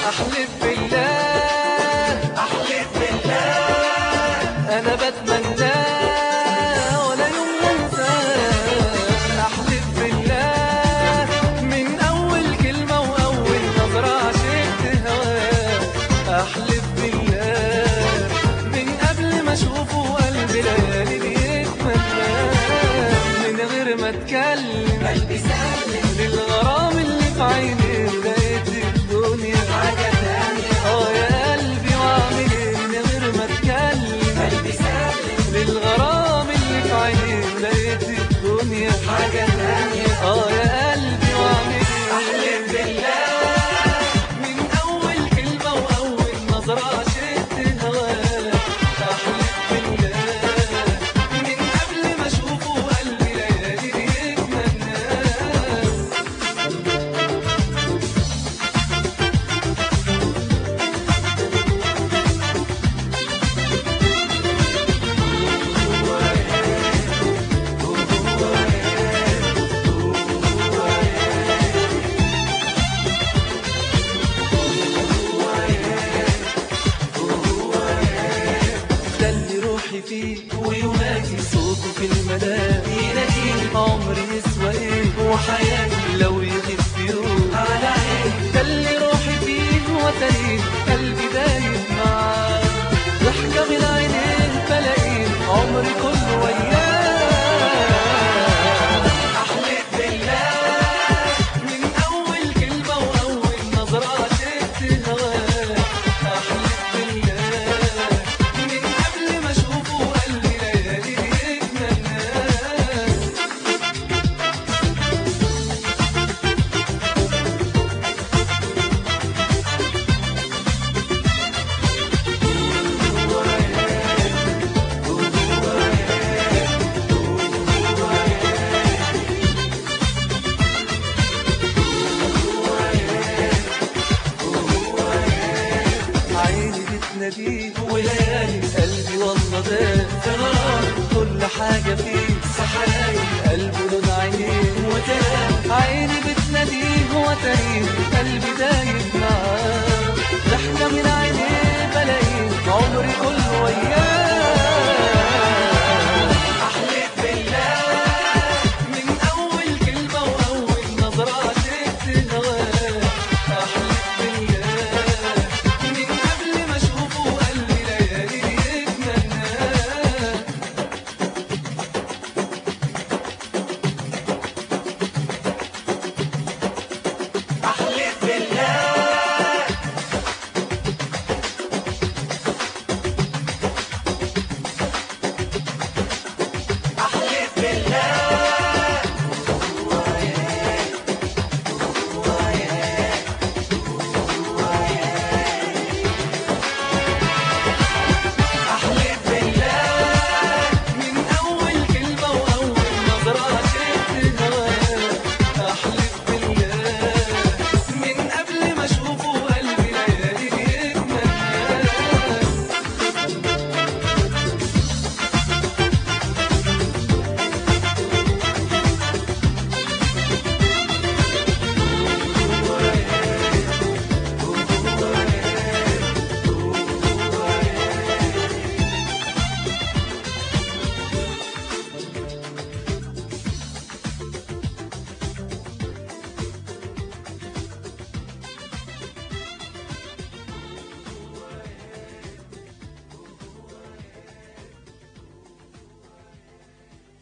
أحلف بالله أحلف بالله أنا بتمنى ولا يوم أنساه أحلف بالله من أول كلمة وأول نظرة عشقت هواه أحلف بالله من قبل ما أشوفه قلبي ليالي بيتمناه من غير ما أتكلم قلبي سلم للغرام اللي في عيني لقيت الدنيا حاجة تانية اه يا قلبي واعمل ايه من غير ما اتكلم قلبي سلم للغرام اللي في عيني لقيت الدنيا حاجة تانية اه يا قلبي واعمل ايه أحلف بالله من اول كلمه واول نظره عشقت هواه احلف بالله من قبل ما اشوفه قلبي ليالي بيتمناه ده اللي روحي فيه وينادي صوته في المدام يناديني عمري يسوى ايه وحياتي لو يغيب في يوم على عيني ده اللي روحي فيه وتريه قلبي دايب معاه ضحكة من عينيه بلاقيه عمري كله وياه أحلف بالله من أول كلمة وأول نظرة عشقت هواه أحلف بالله من قبل ما أشوفه قلبي ليالي بيتمناه عيني بتناديه وليالي قلبي والله ده في غرام كل حاجة فيه سحراني قلبه لون عينيه وتاني عيني بتناديه وتريه